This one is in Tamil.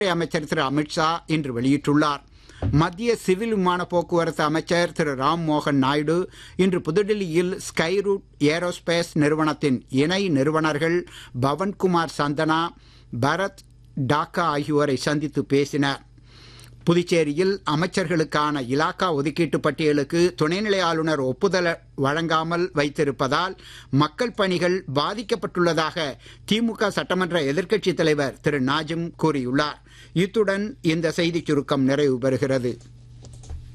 அமைச்சர் திரு அமித்ஷா இன்று வெளியிட்டுள்ளார் மத்திய சிவில் விமான போக்குவரத்து அமைச்சர் திரு ராம் மோகன் நாயுடு இன்று புதுடில்லியில் ஸ்கை ரூட் ஏரோஸ்பேஸ் நிறுவனத்தின் இணை நிறுவனர்கள் பவன்குமார் சந்தனா பரத் டாக்கா ஆகியோரை சந்தித்து பேசினார் புதுச்சேரியில் அமைச்சர்களுக்கான இலாக்கா ஒதுக்கீட்டு பட்டியலுக்கு துணைநிலை ஆளுநர் ஒப்புதல் வழங்காமல் வைத்திருப்பதால் மக்கள் பணிகள் பாதிக்கப்பட்டுள்ளதாக திமுக சட்டமன்ற எதிர்க்கட்சித் தலைவர் திரு நாஜிம் கூறியுள்ளார் இத்துடன் இந்த செய்திச் சுருக்கம் நிறைவு பெறுகிறது